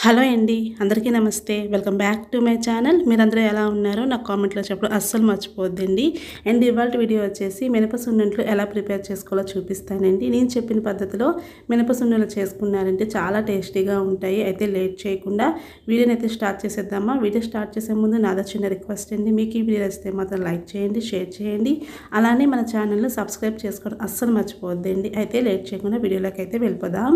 hello అండి అందరికీ నమస్తే welcome back to my channel మీరందరూ ఎలా ఉన్నారో నాకు కామెంట్లో చెప్పడం అస్సలు మర్చిపోద్దండి అండ్ ఇవాళ వీడియో వచ్చేసి మినప సున్నుంట్లు ఎలా ప్రిపేర్ చేసుకోవాలో చూపిస్తానండి నేను చెప్పిన పద్ధతిలో మినప సున్నులు చేసుకున్నారంటే చాలా టేస్టీగా ఉంటాయి అయితే లేట్ చేయకుండా వీడియోని అయితే స్టార్ట్ చేసేద్దామా వీడియో స్టార్ట్ చేసే ముందు నాదో చిన్న రిక్వెస్ట్ అండి మీకు ఈ వీడియో వస్తే మాత్రం లైక్ చేయండి షేర్ చేయండి అలానే మన ఛానల్ని సబ్స్క్రైబ్ చేసుకోవడం అస్సలు మర్చిపోద్దండి అయితే లేట్ చేయకుండా వీడియోలోకి అయితే వెళ్ళిపోదాం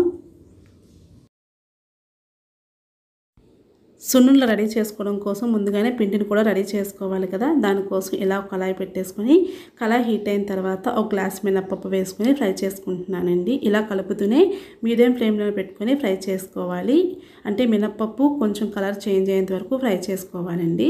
సున్నుండ్లు రెడీ చేసుకోవడం కోసం ముందుగానే పిండిని కూడా రెడీ చేసుకోవాలి కదా దానికోసం ఇలా ఒక కళాయి పెట్టేసుకొని కళాయి హీట్ అయిన తర్వాత ఒక గ్లాస్ మినప్పప్పు వేసుకొని ఫ్రై చేసుకుంటున్నానండి ఇలా కలుపుతూనే మీడియం ఫ్లేమ్లో పెట్టుకొని ఫ్రై చేసుకోవాలి అంటే మినప్పప్పు కొంచెం కలర్ చేంజ్ అయ్యేంత వరకు ఫ్రై చేసుకోవాలండి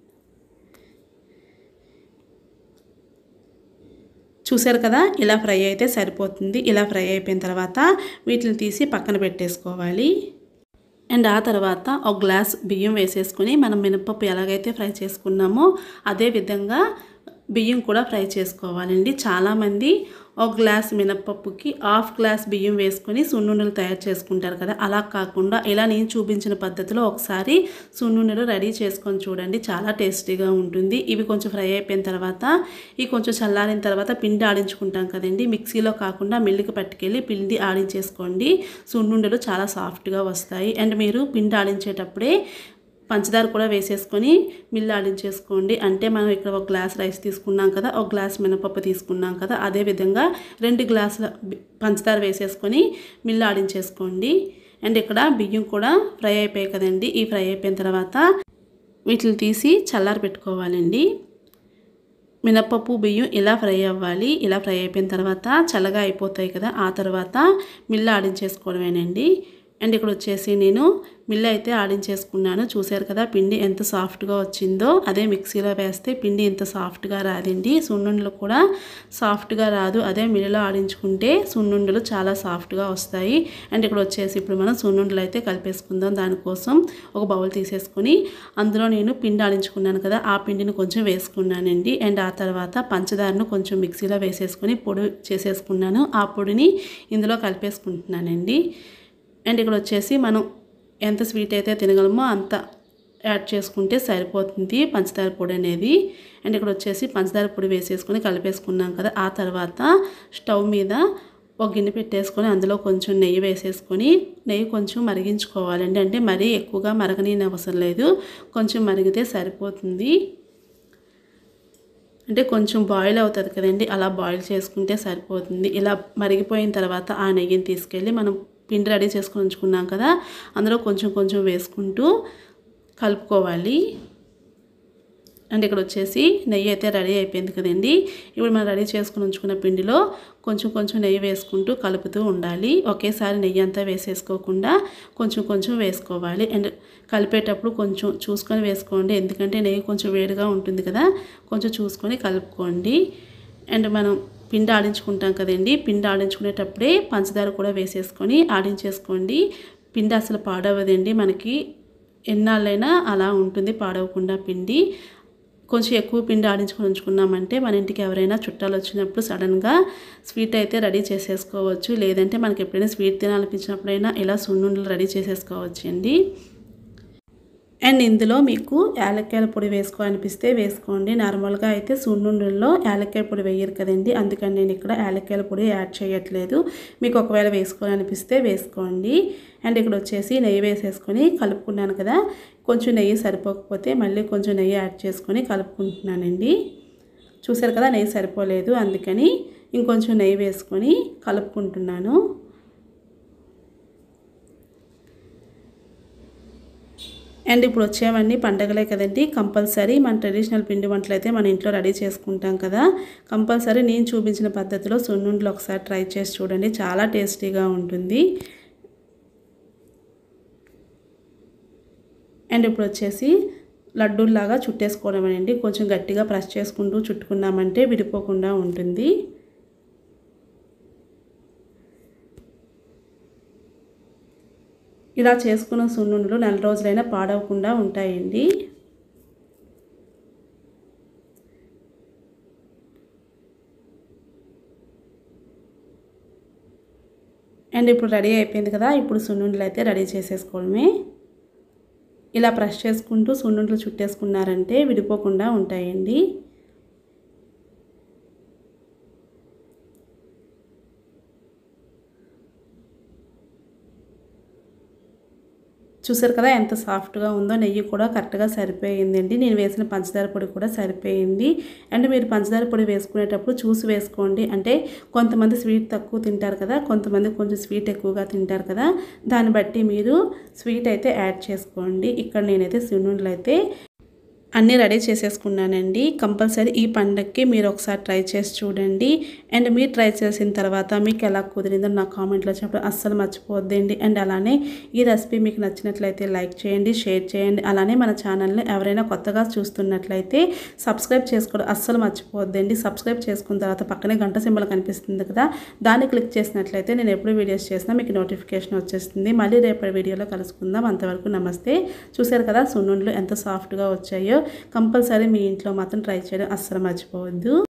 చూసారు కదా ఇలా ఫ్రై అయితే సరిపోతుంది ఇలా ఫ్రై అయిపోయిన తర్వాత వీటిని తీసి పక్కన పెట్టేసుకోవాలి అండ్ ఆ తర్వాత ఒక గ్లాస్ బియ్యం వేసేసుకొని మనం మినపప్పు ఎలాగైతే ఫ్రై చేసుకున్నామో అదే విధంగా బియ్యం కూడా ఫ్రై చేసుకోవాలండి చాలామంది ఒక గ్లాస్ మినపప్పుకి హాఫ్ గ్లాస్ బియ్యం వేసుకొని సున్నుండలు తయారు చేసుకుంటారు కదా అలా కాకుండా ఇలా నేను చూపించిన పద్ధతిలో ఒకసారి సున్నుండలు రెడీ చేసుకొని చూడండి చాలా టేస్టీగా ఉంటుంది ఇవి కొంచెం ఫ్రై అయిపోయిన తర్వాత ఇవి కొంచెం చల్లారిన తర్వాత పిండి ఆడించుకుంటాం కదండి మిక్సీలో కాకుండా మిల్లుకి పట్టుకెళ్ళి పిండి ఆడించేసుకోండి సున్నుండలు చాలా సాఫ్ట్గా వస్తాయి అండ్ మీరు పిండి ఆడించేటప్పుడే పంచదార కూడా వేసేసుకొని మిల్లు ఆడించేసుకోండి అంటే మనం ఇక్కడ ఒక గ్లాస్ రైస్ తీసుకున్నాం కదా ఒక గ్లాస్ మినపప్పు తీసుకున్నాం కదా అదేవిధంగా రెండు గ్లాసుల పంచదార వేసేసుకొని మిల్లు ఆడించేసుకోండి అండ్ ఇక్కడ బియ్యం కూడా ఫ్రై అయిపోయాయి కదండి ఈ ఫ్రై అయిపోయిన తర్వాత వీటిని తీసి చల్లారి పెట్టుకోవాలండి మినప్పప్పు బియ్యం ఇలా ఫ్రై అవ్వాలి ఇలా ఫ్రై అయిపోయిన తర్వాత చల్లగా అయిపోతాయి కదా ఆ తర్వాత మిల్లు ఆడించేసుకోవడమేనండి అండ్ ఇక్కడ వచ్చేసి నేను మిల్లు అయితే ఆడించేసుకున్నాను చూసారు కదా పిండి ఎంత సాఫ్ట్గా వచ్చిందో అదే మిక్సీలో వేస్తే పిండి ఎంత సాఫ్ట్గా రాదండి సున్నుండలు కూడా సాఫ్ట్గా రాదు అదే మిల్లులో ఆడించుకుంటే సున్నుండలు చాలా సాఫ్ట్గా వస్తాయి అండ్ ఇక్కడ వచ్చేసి ఇప్పుడు మనం సున్నుండలు అయితే కలిపేసుకుందాం దానికోసం ఒక బౌల్ తీసేసుకొని అందులో నేను పిండి ఆడించుకున్నాను కదా ఆ పిండిని కొంచెం వేసుకున్నానండి అండ్ ఆ తర్వాత పంచదారను కొంచెం మిక్సీలో వేసేసుకొని పొడి చేసేసుకున్నాను ఆ పొడిని ఇందులో కలిపేసుకుంటున్నానండి అండ్ ఇక్కడ వచ్చేసి మనం ఎంత స్వీట్ అయితే తినగలమో అంత యాడ్ చేసుకుంటే సరిపోతుంది పంచదార పొడి అనేది అండ్ ఇక్కడ వచ్చేసి పంచదార పొడి వేసేసుకొని కలిపేసుకున్నాం కదా ఆ తర్వాత స్టవ్ మీద ఒక గిన్నె పెట్టేసుకొని అందులో కొంచెం నెయ్యి వేసేసుకొని నెయ్యి కొంచెం మరిగించుకోవాలండి అంటే మరీ ఎక్కువగా మరగని అవసరం లేదు కొంచెం మరిగితే సరిపోతుంది అంటే కొంచెం బాయిల్ అవుతుంది కదండి అలా బాయిల్ చేసుకుంటే సరిపోతుంది ఇలా మరిగిపోయిన తర్వాత ఆ నెయ్యిని తీసుకెళ్ళి మనం పిండి రెడీ చేసుకొని ఉంచుకున్నాం కదా అందులో కొంచెం కొంచెం వేసుకుంటూ కలుపుకోవాలి అండ్ ఇక్కడ వచ్చేసి నెయ్యి అయితే రెడీ అయిపోయింది కదండి ఇప్పుడు మనం రెడీ చేసుకుని ఉంచుకున్న పిండిలో కొంచెం కొంచెం నెయ్యి వేసుకుంటూ కలుపుతూ ఉండాలి ఒకేసారి నెయ్యి అంతా వేసేసుకోకుండా కొంచెం కొంచెం వేసుకోవాలి అండ్ కలిపేటప్పుడు కొంచెం చూసుకొని వేసుకోండి ఎందుకంటే నెయ్యి కొంచెం వేడిగా ఉంటుంది కదా కొంచెం చూసుకొని కలుపుకోండి అండ్ మనం పిండి ఆడించుకుంటాం కదండి పిండి ఆడించుకునేటప్పుడే పంచదార కూడా వేసేసుకొని ఆడించేసుకోండి పిండి అసలు పాడవదండి మనకి ఎన్నాళ్ళైనా అలా ఉంటుంది పాడవకుండా పిండి కొంచెం ఎక్కువ పిండి ఆడించుకొని ఉంచుకున్నామంటే మన ఇంటికి ఎవరైనా చుట్టాలు వచ్చినప్పుడు సడన్గా స్వీట్ అయితే రెడీ చేసేసుకోవచ్చు లేదంటే మనకి ఎప్పుడైనా స్వీట్ తినాలనిపించినప్పుడైనా ఇలా సున్నుండలు రెడీ చేసేసుకోవచ్చు అండి అండ్ ఇందులో మీకు యాలక్కాయల పొడి వేసుకోవాలనిపిస్తే వేసుకోండి నార్మల్గా అయితే సున్నుండల్లో యాలక్కాయ పొడి వేయరు కదండి అందుకని నేను ఇక్కడ యాలక్కాయల పొడి యాడ్ చేయట్లేదు మీకు ఒకవేళ వేసుకోవాలనిపిస్తే వేసుకోండి అండ్ ఇక్కడ వచ్చేసి నెయ్యి వేసేసుకొని కలుపుకున్నాను కదా కొంచెం నెయ్యి సరిపోకపోతే మళ్ళీ కొంచెం నెయ్యి యాడ్ చేసుకొని కలుపుకుంటున్నానండి చూసారు కదా నెయ్యి సరిపోలేదు అందుకని ఇంకొంచెం నెయ్యి వేసుకొని కలుపుకుంటున్నాను అండ్ ఇప్పుడు వచ్చేవన్నీ పండగలే కదండి కంపల్సరీ మన ట్రెడిషనల్ పిండి వంటలు అయితే మన ఇంట్లో రెడీ చేసుకుంటాం కదా కంపల్సరీ నేను చూపించిన పద్ధతిలో సున్నుండలు ఒకసారి ట్రై చేసి చూడండి చాలా టేస్టీగా ఉంటుంది అండ్ ఇప్పుడు వచ్చేసి లడ్డూల్లాగా చుట్టేసుకోవడం అండి కొంచెం గట్టిగా ప్రెస్ చేసుకుంటూ చుట్టుకున్నామంటే విడిపోకుండా ఉంటుంది ఇలా చేసుకున్న సున్నుండలు నెల రోజులైనా పాడవకుండా ఉంటాయండి అండ్ ఇప్పుడు రెడీ అయిపోయింది కదా ఇప్పుడు సున్నుండలు అయితే రెడీ చేసేసుకోవడమే ఇలా ప్రెస్ చేసుకుంటూ సున్నుండలు చుట్టేసుకున్నారంటే విడిపోకుండా ఉంటాయండి చూసారు కదా ఎంత సాఫ్ట్గా ఉందో నెయ్యి కూడా కరెక్ట్గా సరిపోయిందండి నేను వేసిన పంచదార పొడి కూడా సరిపోయింది అండ్ మీరు పంచదార పొడి వేసుకునేటప్పుడు చూసి వేసుకోండి అంటే కొంతమంది స్వీట్ తక్కువ తింటారు కదా కొంతమంది కొంచెం స్వీట్ ఎక్కువగా తింటారు కదా దాన్ని బట్టి మీరు స్వీట్ అయితే యాడ్ చేసుకోండి ఇక్కడ నేనైతే సున్నుండలు అయితే అన్నీ రెడీ చేసేసుకున్నానండి కంపల్సరీ ఈ పండగకి మీరు ఒకసారి ట్రై చేసి చూడండి అండ్ మీరు ట్రై చేసిన తర్వాత మీకు ఎలా కుదిరిందో నా కామెంట్లో చెప్పడం అస్సలు మర్చిపోద్దండి అండ్ అలానే ఈ రెసిపీ మీకు నచ్చినట్లయితే లైక్ చేయండి షేర్ చేయండి అలానే మన ఛానల్ని ఎవరైనా కొత్తగా చూస్తున్నట్లయితే సబ్స్క్రైబ్ చేసుకోవడం అస్సలు మర్చిపోద్దండి సబ్స్క్రైబ్ చేసుకున్న తర్వాత పక్కనే గంట సింబల్ కనిపిస్తుంది కదా దాన్ని క్లిక్ చేసినట్లయితే నేను ఎప్పుడు వీడియోస్ చేసినా మీకు నోటిఫికేషన్ వచ్చేస్తుంది మళ్ళీ రేపటి వీడియోలో కలుసుకుందాం అంతవరకు నమస్తే చూశారు కదా సున్నుండ్లు ఎంత సాఫ్ట్గా వచ్చాయో కంపల్సరీ మీ ఇంట్లో మాత్రం ట్రై చేయడం అస్సలు మర్చిపోవద్దు